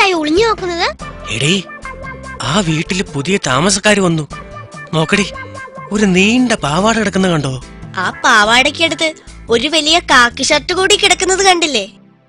എന്തായി ഒളിഞ്ഞു നോക്കുന്നത് എടീ ആ വീട്ടില് പുതിയ താമസക്കാര് വന്നു നോക്കടി ഒരു നീണ്ട പാവാട കിടക്കുന്ന കണ്ടോ ആ പാവാടയ്ക്കടുത്ത് ഒരു വലിയ കാക്കി ഷർട്ട് കൂടി കിടക്കുന്നത് കണ്ടില്ലേ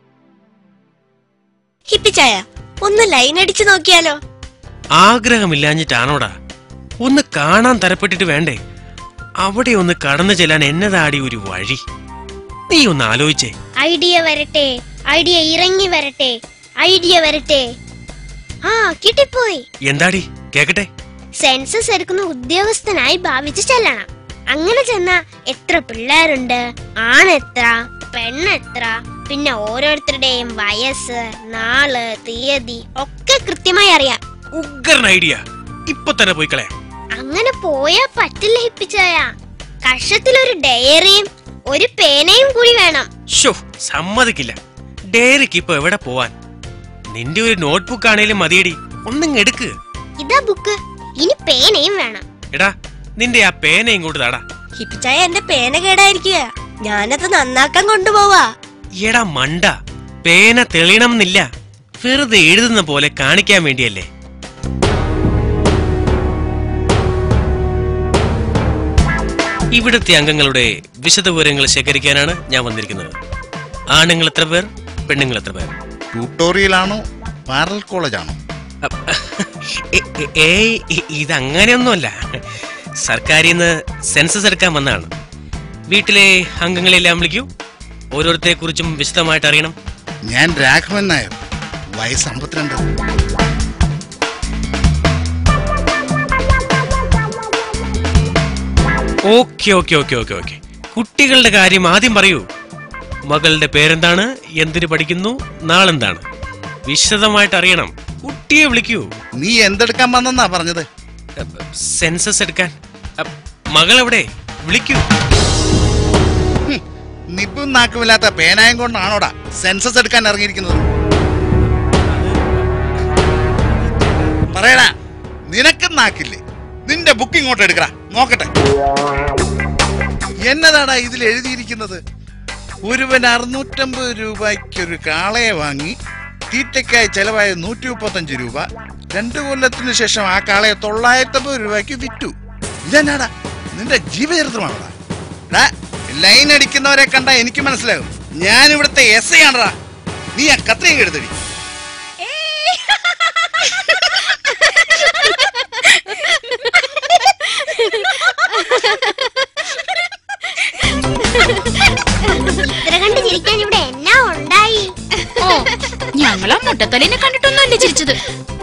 ഹിപ്പിച്ചായ ഒന്ന് ലൈൻ അടിച്ചു നോക്കിയാലോ ആഗ്രഹമില്ലാഞ്ഞിട്ടാണോടാ ഒന്ന് കാണാൻ തരപ്പെട്ടിട്ട് വേണ്ടേ അവിടെ ഒന്ന് കടന്നു ചെല്ലാൻ എന്നതാടി ഒരു വഴി നീ ഒന്ന് ആലോചിച്ചേ ഐഡിയ വരട്ടെ ഐഡിയ ഇറങ്ങി വരട്ടെ ഐഡിയ വരട്ടെ ആ കിട്ടിപ്പോയി എന്താടി കേക്കട്ടെ സെൻസസ് എടുക്കുന്ന ഉദ്യോഗസ്ഥനായി ഭാവിച്ച് ചെല്ലണം അങ്ങനെ ചെന്ന എത്ര പിള്ളേരുണ്ട് ആണെത്ര പെണ്ണെത്ര പിന്നെ ഓരോരുത്തരുടെയും വയസ്സ് നാള് തീയതി ഒക്കെ കൃത്യമായി അറിയാം ഉഗ്രൻ ഐഡിയ ഇപ്പൊ തന്നെ പോയി കളയാം അങ്ങനെ പോയാ പറ്റില്ല ഹിപ്പിച്ചായ കഷത്തിലൊരു ഡയറിയും ഒരു പേനയും കൂടി വേണം ഷോ സമ്മതിക്കില്ല ഡയറിക്ക് ഇപ്പൊ എവിടെ പോവാൻ നിന്റെ ഒരു നോട്ട്ബുക്ക് ആണേലും മതിയടി ഒന്നിങ് എടുക്ക് ഇതാ ബുക്ക് ഇനി പേനയും വേണം എടാ നിന്റെ ആ പേന ഇങ്ങോട്ട് താടാ ഹിപ്പിച്ചായ എന്റെ പേന കേടായിരിക്കുക ഞാനത് നന്നാക്കാൻ കൊണ്ടുപോവാ എടാ മണ്ട പേന തെളിയണം എന്നില്ല വെറുതെ എഴുതുന്ന പോലെ കാണിക്കാൻ വേണ്ടിയല്ലേ ഇവിടുത്തെ അംഗങ്ങളുടെ വിശദവിവരങ്ങൾ ശേഖരിക്കാനാണ് ഞാൻ വന്നിരിക്കുന്നത് ആണുങ്ങൾ എത്ര പേർ പെണ്ണുങ്ങൾ എത്ര പേർ ട്യൂട്ടോറിയലാണോ പാരൽ കോളേജാണോ അപ്പ- ഏ- ഏ- ഏയ് ഇ- ഇതങ്ങനെയൊന്നുമല്ല സർക്കാരിൽ നിന്ന് സെൻസസ് എടുക്കാൻ വന്നതാണ് വീട്ടിലെ അംഗങ്ങളെല്ലാം വിളിക്കൂ ഓരോരുത്തരെ കുറിച്ചും വിശദമായിട്ട് അറിയണം ഞാൻ രാഘവൻ നായർ വയസ്സ് അമ്പത്തിരണ്ട് okay okay okay okay okay കുട്ടികളുടെ കാര്യം ആദ്യം പറയൂ മകളുടെ പേരെന്താണ് എന്തിനു പഠിക്കുന്നു നാളെന്താണ് വിശദമായിട്ട് അറിയണം കുട്ടിയെ വിളിക്കൂ നീ എന്തെടുക്കാൻ വന്നെന്നാ പറഞ്ഞത് അപ്പ, സെൻസസ് എടുക്കാൻ അപ്പ, മകളെവിടെ വിളിക്കൂ ഹും, നിപ്പും നാക്കുമില്ലാത്ത പേനായം കൊണ്ടാണോടാ സെൻസസ് എടുക്കാൻ ഇറങ്ങിയിരിക്കുന്നത് പറയടാ നിനക്ക് നാക്കില്ലേ നിന്റെ ബുക്ക് ഇങ്ങോട്ട് എടുക്കടാ നോക്കട്ടെ എന്നതാടാ ഇതിൽ എഴുതിയിരിക്കുന്നത് ഒരുവൻ അറുന്നൂറ്റമ്പത് രൂപയ്ക്ക് ഒരു കാളയെ വാങ്ങി തീറ്റയ്ക്കായി ചെലവായ നൂറ്റി മുപ്പത്തഞ്ച് രൂപ രണ്ടു കൊല്ലത്തിനു ശേഷം ആ കാളയെ തൊള്ളായിരത്തമ്പത് രൂപയ്ക്ക് വിറ്റു ഇതെന്നാടാ നിന്റെ ജീവചരിത്രമാണോടാ ഡാ, ലൈൻ അടിക്കുന്നവരെ കണ്ടാ എനിക്ക് മനസ്സിലാകും ഞാൻ ഇവിടുത്തെ എസ് ഐ ആണടാ നീ ആ കത്രയും എടുത്തടി ഇത്ര കണ്ട് ചിരിക്കാൻ ഇവിടെ എന്നാ ഉണ്ടായി ഓ ഞങ്ങളാ മുട്ടത്തലിനെ കണ്ടിട്ടൊന്നുമല്ല ചിരിച്ചത്